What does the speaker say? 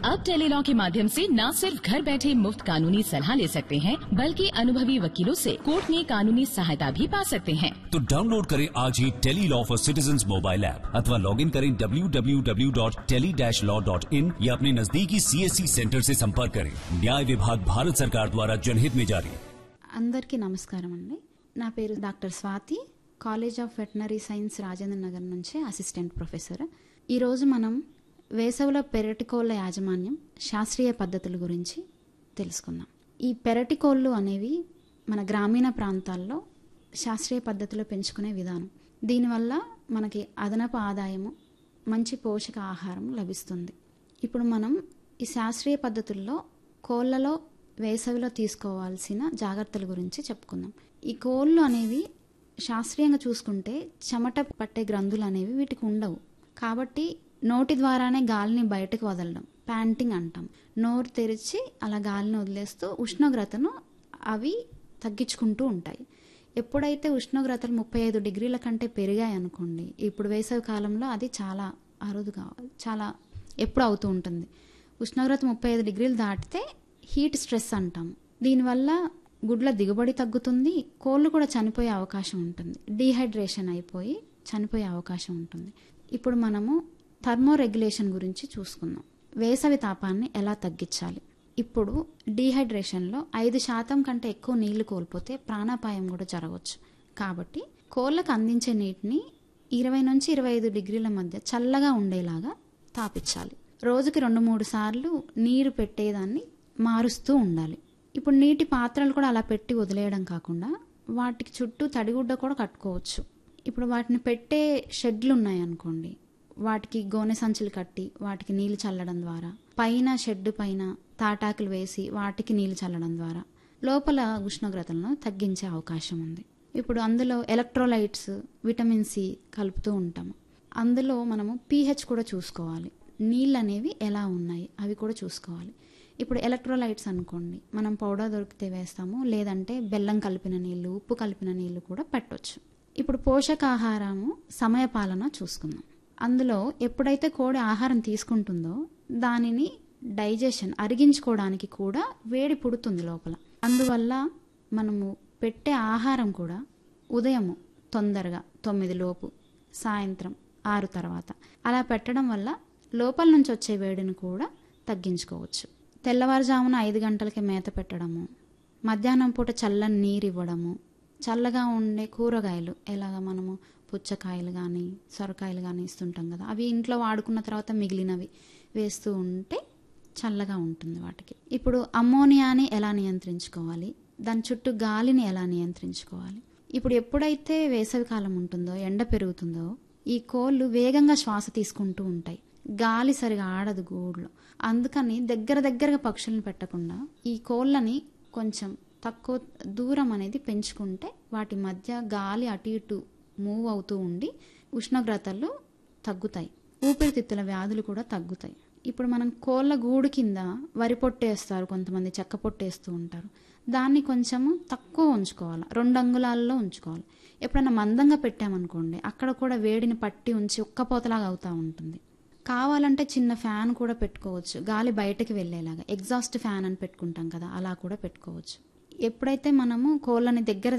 अब टेलीलॉ के माध्यम से न सिर्फ घर बैठे मुफ्त कानूनी सलाह ले सकते हैं बल्कि अनुभवी वकीलों से कोर्ट में कानूनी सहायता भी पा सकते हैं तो डाउनलोड करें आज ही tele law for citizen mobile app अथवा लॉग इन करें www.tele-law.in या अपने नजदीकी सीएससी सेंटर से संपर्क करें न्याय विभाग भारत सरकार द्वारा जनहित में जारी అందరికీ నమస్కారం అండి నా పేరు doctor Swathi college of veterinary science Rajendra Nagar నుంచి అసిస్టెంట్ ప్రొఫెసర్ ఈరోజు మనం వేసవిలో పెరటికోళ్ల యాజమాన్యం శాస్త్రీయ పద్ధతుల గురించి తెలుసుకుందాం ఈ పెరటికోళ్ళు అనేవి మన గ్రామీణ ప్రాంతాల్లో శాస్త్రీయ పద్ధతిలో పెంచుకునే విధానం దీనివల్ల మనకి అదనపు ఆదాయము మంచి పోషక ఆహారం లభిస్తుంది ఇప్పుడు మనం ఈ శాస్త్రీయ పద్ధతుల్లో కోళ్లలో వేసవిలో తీసుకోవాల్సిన జాగ్రత్తల గురించి చెప్పుకుందాం ఈ కోళ్ళు అనేవి శాస్త్రీయంగా చూసుకుంటే చెమట పట్టే గ్రంథులు అనేవి వీటికి ఉండవు కాబట్టి నోటి ద్వారానే గాలిని బయటకు వదలడం ప్యాంటింగ్ అంటాం నోరు తెరిచి అలా గాలిని వదిలేస్తూ ఉష్ణోగ్రతను అవి తగ్గించుకుంటూ ఉంటాయి ఎప్పుడైతే ఉష్ణోగ్రతలు ముప్పై ఐదు డిగ్రీల కంటే పెరిగాయి అనుకోండి ఇప్పుడు వేసవి కాలంలో అది చాలా అరుదుగా చాలా ఎప్పుడు అవుతూ ఉంటుంది ఉష్ణోగ్రత ముప్పై ఐదు డిగ్రీలు దాటితే హీట్ స్ట్రెస్ అంటాం దీనివల్ల గుడ్ల దిగుబడి తగ్గుతుంది కోళ్ళు కూడా చనిపోయే అవకాశం ఉంటుంది డీహైడ్రేషన్ అయిపోయి చనిపోయే అవకాశం ఉంటుంది ఇప్పుడు మనము థర్మో రెగ్యులేషన్ గురించి చూసుకుందాం వేసవి తాపాన్ని ఎలా తగ్గించాలి ఇప్పుడు డీహైడ్రేషన్లో ఐదు శాతం కంటే ఎక్కువ నీళ్లు కోల్పోతే ప్రాణాపాయం కూడా జరగవచ్చు కాబట్టి కోళ్ళకు అందించే నీటిని ఇరవై నుంచి ఇరవై ఐదు డిగ్రీల మధ్య చల్లగా ఉండేలాగా తాపించాలి రోజుకి రెండు మూడు సార్లు నీరు పెట్టేదాన్ని మారుస్తూ ఉండాలి ఇప్పుడు నీటి పాత్రలు కూడా అలా పెట్టి వదిలేయడం కాకుండా వాటికి చుట్టూ తడిగుడ్డ కూడా కట్టుకోవచ్చు ఇప్పుడు వాటిని పెట్టే షెడ్లు ఉన్నాయనుకోండి వాటికి గోనె సంచులు కట్టి వాటికి నీళ్లు చల్లడం ద్వారా పైన షెడ్ పైన తాటాకులు వేసి వాటికి నీళ్లు చల్లడం ద్వారా లోపల ఉష్ణోగ్రతలను తగ్గించే అవకాశం ఉంది ఇప్పుడు అందులో ఎలక్ట్రోలైట్స్ విటమిన్ సి కలుపుతూ ఉంటాము అందులో మనము పీహెచ్ కూడా చూసుకోవాలి నీళ్ళు అనేవి ఎలా ఉన్నాయి అవి కూడా చూసుకోవాలి ఇప్పుడు ఎలక్ట్రోలైట్స్ అనుకోండి మనం పౌడర్ దొరికితే వేస్తాము లేదంటే బెల్లం కలిపిన నీళ్ళు ఉప్పు కలిపిన నీళ్ళు కూడా పెట్టొచ్చు ఇప్పుడు పోషకాహారము సమయపాలన చూసుకుందాం అందులో ఎప్పుడైతే కోడి ఆహారం తీసుకుంటుందో దానిని డైజెషన్ అరిగించుకోవడానికి కూడా వేడి పుడుతుంది లోపల అందువల్ల మనము పెట్టే ఆహారం కూడా ఉదయము తొందరగా తొమ్మిది లోపు సాయంత్రం ఆరు తర్వాత అలా పెట్టడం వల్ల లోపల నుంచి వచ్చే వేడిని కూడా తగ్గించుకోవచ్చు తెల్లవారుజామున ఐదు గంటలకి మేత పెట్టడము మధ్యాహ్నం పూట చల్లని నీరు ఇవ్వడము చల్లగా ఉండే కూరగాయలు ఎలాగ మనము పుచ్చకాయలు కానీ సొరకాయలు కానీ ఇస్తుంటాం కదా అవి ఇంట్లో వాడుకున్న తర్వాత మిగిలినవి వేస్తూ ఉంటే చల్లగా ఉంటుంది వాటికి ఇప్పుడు అమ్మోనియాని ఎలా నియంత్రించుకోవాలి దాని చుట్టూ గాలిని ఎలా నియంత్రించుకోవాలి ఇప్పుడు ఎప్పుడైతే వేసవికాలం ఉంటుందో ఎండ పెరుగుతుందో ఈ కోళ్ళు వేగంగా శ్వాస తీసుకుంటూ ఉంటాయి గాలి సరిగా ఆడదు గూడులో అందుకని దగ్గర దగ్గరగా పక్షులను పెట్టకుండా ఈ కోళ్ళని కొంచెం తక్కువ దూరం అనేది పెంచుకుంటే వాటి మధ్య గాలి అటు ఇటు మూవ్ అవుతూ ఉండి ఉష్ణోగ్రతలు తగ్గుతాయి ఊపిరితిత్తుల వ్యాధులు కూడా తగ్గుతాయి ఇప్పుడు మనం కోళ్ళ గూడు కింద వరి పొట్టేస్తారు కొంతమంది చెక్క పొట్టేస్తూ ఉంటారు దాన్ని కొంచెము తక్కువ ఉంచుకోవాలి రెండు అంగుళాల్లో ఉంచుకోవాలి ఎప్పుడైనా మందంగా పెట్టామనుకోండి అక్కడ కూడా వేడిని పట్టి ఉంచి ఉక్కపోతలాగా అవుతూ ఉంటుంది కావాలంటే చిన్న ఫ్యాన్ కూడా పెట్టుకోవచ్చు గాలి బయటకు వెళ్ళేలాగా ఎగ్జాస్ట్ ఫ్యాన్ అని పెట్టుకుంటాం కదా అలా కూడా పెట్టుకోవచ్చు ఎప్పుడైతే మనము కోళ్ళని దగ్గర